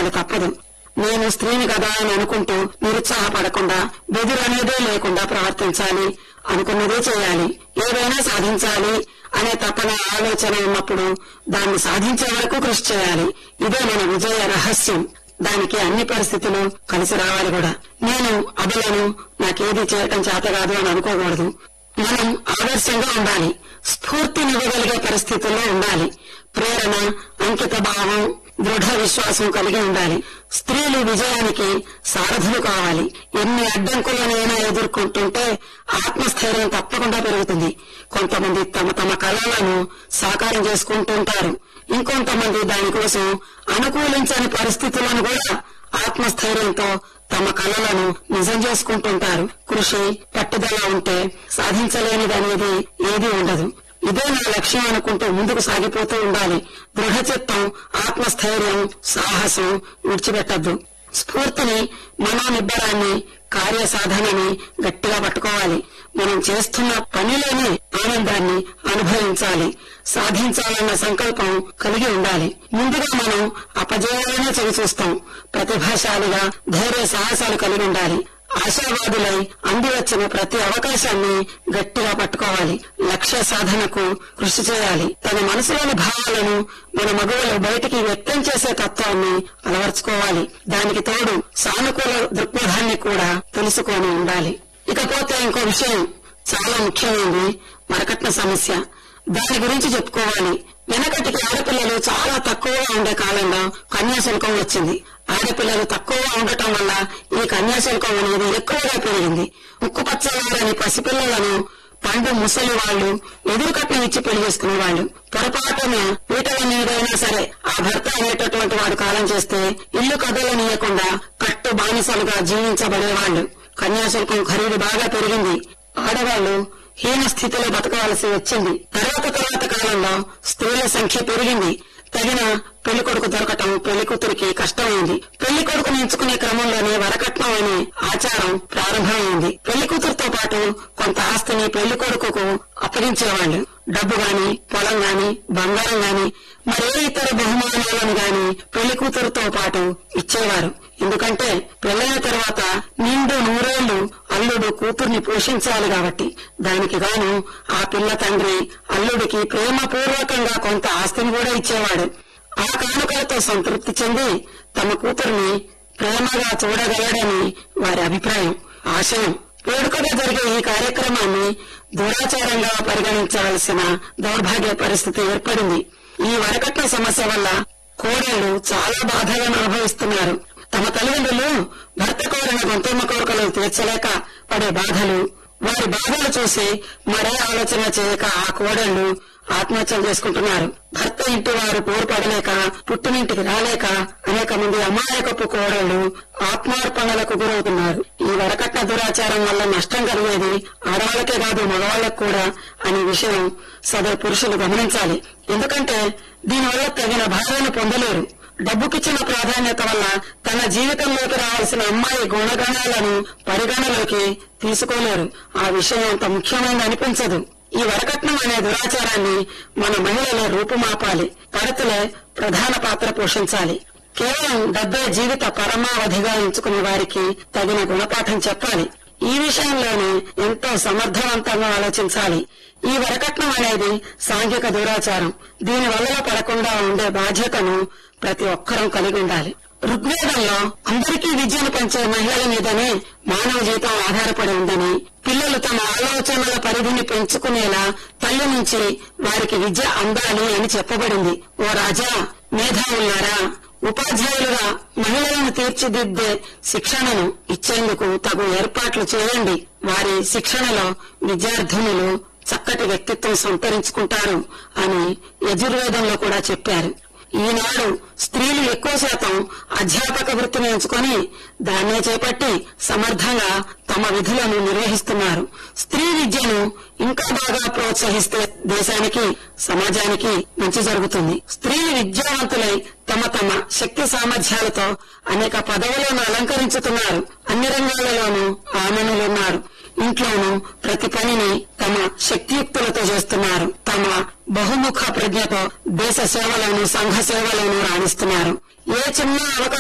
ఎదుర్కోవాలి తప్పదు నేను స్త్రీని కదా అని అనుకుంటూ నిరుత్సాహపడకుండా బెదురు అనేదే లేకుండా ప్రవర్తించాలి అనుకున్నదే చేయాలి ఏదైనా సాధించాలి అనే తపన ఆలోచన ఉన్నప్పుడు దాన్ని సాధించే వరకు కృషి చేయాలి ఇదే మన విజయ రహస్యం దానికి అన్ని పరిస్థితులు కలిసి రావాలి కూడా నేను అబలను నాకేది చేయటం చేత కాదు అని అనుకోకూడదు మనం ఆదర్శంగా ఉండాలి స్ఫూర్తినివ్వగలిగే పరిస్థితుల్లో ఉండాలి ప్రేరణ అంకిత భావం దృఢ విశ్వాసం కలిగి ఉండాలి స్త్రీలు విజయానికి సారథులు కావాలి ఎన్ని అడ్డంకులనైనా ఎదుర్కొంటుంటే ఆత్మస్థైర్యం తప్పకుండా పెరుగుతుంది కొంతమంది తమ తమ కళలను సాకారం చేసుకుంటుంటారు ఇంకొంతమంది దానికోసం అనుకూలించని పరిస్థితులను కూడా ఆత్మస్థైర్యంతో తమ కళలను నిజం చేసుకుంటుంటారు కృషి పట్టుదల ఉంటే సాధించలేనిది అనేది ఏదీ ఉండదు ఇదే నా లక్ష్యం అనుకుంటూ ముందుకు సాగిపోతూ ఉండాలి దృఢచిత్తం ఆత్మస్థైర్యం సాహసం విడిచిపెట్టద్దు స్ఫూర్తిని మనోనిబ్బరాన్ని కార్యసాధనని గట్టిగా పట్టుకోవాలి మనం చేస్తున్న పనిలోనే ఆనందాన్ని అనుభవించాలి సాధించాలన్న సంకల్పం కలిగి ఉండాలి ముందుగా మనం అపజయాలనే చవి చూస్తాం ప్రతిభాశాలిగా ధైర్య సాహసాలు కలిగి ఉండాలి ఆశావాదులై అంది వచ్చిన ప్రతి అవకాశాన్ని గట్టిగా పట్టుకోవాలి లక్ష్య సాధనకు కృషి చేయాలి తన మనసులోని భావాలను మన మగువలు బయటికి వ్యక్తం చేసే తత్వాన్ని అలవర్చుకోవాలి దానికి తోడు సానుకూల దృక్పథాన్ని కూడా తెలుసుకొని ఉండాలి ఇకపోతే ఇంకో విషయం చాలా ముఖ్యమైనది మరకట్న సమస్య దాని గురించి చెప్పుకోవాలి వెనకటికి ఆడపిల్లలు చాలా తక్కువగా ఉండే కాలంలో కన్యాశుల్కం వచ్చింది ఆడపిల్లలు తక్కువగా ఉండటం వల్ల ఈ కన్యాశుల్కం అనేది ఎక్కువగా పెరిగింది ఉక్కు పచ్చవారని పసిపిల్లలను పండు ముసలి వాళ్ళు ఎదురు కట్నం ఇచ్చి పెళ్లి చేసుకునే వాళ్ళు పొరపాటున పీటల మీదైనా సరే ఆ భర్త అనేటటువంటి వాడు కాలం చేస్తే ఇల్లు కదలనీయకుండా కట్టు బానిసలుగా జీవించబడేవాళ్లు కన్యాశుల్కం ఖరీదు బాగా పెరిగింది ఆడవాళ్లు హీన స్థితిలో బతకవలసి వచ్చింది తర్వాత తర్వాత కాలంలో స్త్రీల సంఖ్య పెరిగింది తగిన పెళ్లి కొడుకు దొరకటం పెళ్లి కూతురికి కష్టమైంది పెళ్లి కొడుకుని ఎంచుకునే క్రమంలోనే వరకట్నం అనే ఆచారం ప్రారంభమైంది పెళ్లి కూతురుతో పాటు కొంత ఆస్తిని పెళ్లి కొడుకుకు అప్పగించేవాళ్లు డబ్బు గాని పొలం గాని బంగారం గాని మరే ఇతర బహుమానాలను గాని పెళ్లి కూతురుతో పాటు ఇచ్చేవారు ఎందుకంటే పెళ్లైన తర్వాత నిండు నూరేళ్లు అల్లుడు కూతుర్ని పోషించాలి కాబట్టి దానికి గాను ఆ పిల్ల తండ్రి అల్లుడికి ప్రేమపూర్వకంగా కొంత ఆస్తిని కూడా ఇచ్చేవాడు ఆ కానుకలతో సంతృప్తి చెంది తమ కూతుర్ని ప్రేమగా చూడగలడని వారి అభిప్రాయం ఆశయం వేడుకగా జరిగే ఈ కార్యక్రమాన్ని దురాచారంగా పరిగణించవలసిన దౌర్భాగ్య పరిస్థితి ఏర్పడింది ఈ వరకట్న సమస్య వల్ల కోడళ్లు చాలా బాధలను అనుభవిస్తున్నారు తమ తల్లిదండ్రులు భర్త కోరిన గొంతమ్మ కోరికలు తీర్చలేక పడే బాధలు వారి బాధలు చూసి మరే ఆలోచన చేయక ఆ కోడళ్లు ఆత్మహత్యలు చేసుకుంటున్నారు భర్త ఇంటి వారు పోరు పడలేక పుట్టినింటికి రాలేక అనేక మంది అమాయకపు కోడళ్లు ఆత్మార్పణలకు గురవుతున్నారు ఈ వరకట్న దురాచారం వల్ల నష్టం కలిగేది ఆడవాళ్ళకే కాదు మగవాళ్లకు కూడా అనే విషయం సదరు పురుషులు గమనించాలి ఎందుకంటే దీనివల్ల తగిన భావాన్ని పొందలేరు డబ్బుకిచ్చిన ప్రాధాన్యత వల్ల తన జీవితంలోకి రావాల్సిన అమ్మాయి గుణగణాలను పరిగణలోకి తీసుకోలేరు ఆ విషయం అంత ముఖ్యమైనది అనిపించదు ఈ వరకట్నం అనే దురాచారాన్ని మన మహిళలే రూపుమాపాలి పడతలే ప్రధాన పాత్ర పోషించాలి కేవలం డబ్బే జీవిత పరమావధిగా ఎంచుకునే వారికి తగిన గుణపాఠం చెప్పాలి ఈ విషయంలోనే ఎంతో సమర్థవంతంగా ఆలోచించాలి ఈ వరకట్నం అనేది సాంఘిక దురాచారం దీని వల్ల పడకుండా ఉండే బాధ్యతను ప్రతి ఒక్కరూ కలిగి ఉండాలి ఋగ్వేదంలో అందరికీ విద్యను పంచే మహిళల మీదనే మానవ జీవితం ఆధారపడి ఉందని పిల్లలు తమ ఆలోచనల పరిధిని పెంచుకునేలా తల్లి నుంచి వారికి విద్య అందాలి అని చెప్పబడింది ఓ రాజా మేధావులారా ఉపాధ్యాయులుగా మహిళలను తీర్చిదిద్దే శిక్షణను ఇచ్చేందుకు తగు ఏర్పాట్లు చేయండి వారి శిక్షణలో విద్యార్థినులు చక్కటి వ్యక్తిత్వం సంతరించుకుంటారు అని యజుర్వేదంలో కూడా చెప్పారు ఈనాడు స్త్రీలు ఎక్కువ శాతం అధ్యాపక వృత్తిని ఎంచుకొని దాన్నే చేపట్టి సమర్థంగా తమ విధులను నిర్వహిస్తున్నారు స్త్రీ విద్యను ఇంకా బాగా ప్రోత్సహిస్తే దేశానికి సమాజానికి మంచి జరుగుతుంది స్త్రీలు విద్యావంతులై తమ తమ శక్తి సామర్థ్యాలతో అనేక పదవులను అలంకరించుతున్నారు అన్ని రంగాలలోనూ ఆమెనులున్నారు ఇంట్లోనూ ప్రతి పనిని తమ శక్తియుక్తులతో చేస్తున్నారు తమ బహుముఖ ప్రజ్ఞతో దేశ సేవలను సంఘ సేవలను రాణిస్తున్నారు ఏ చిన్న అవకాశం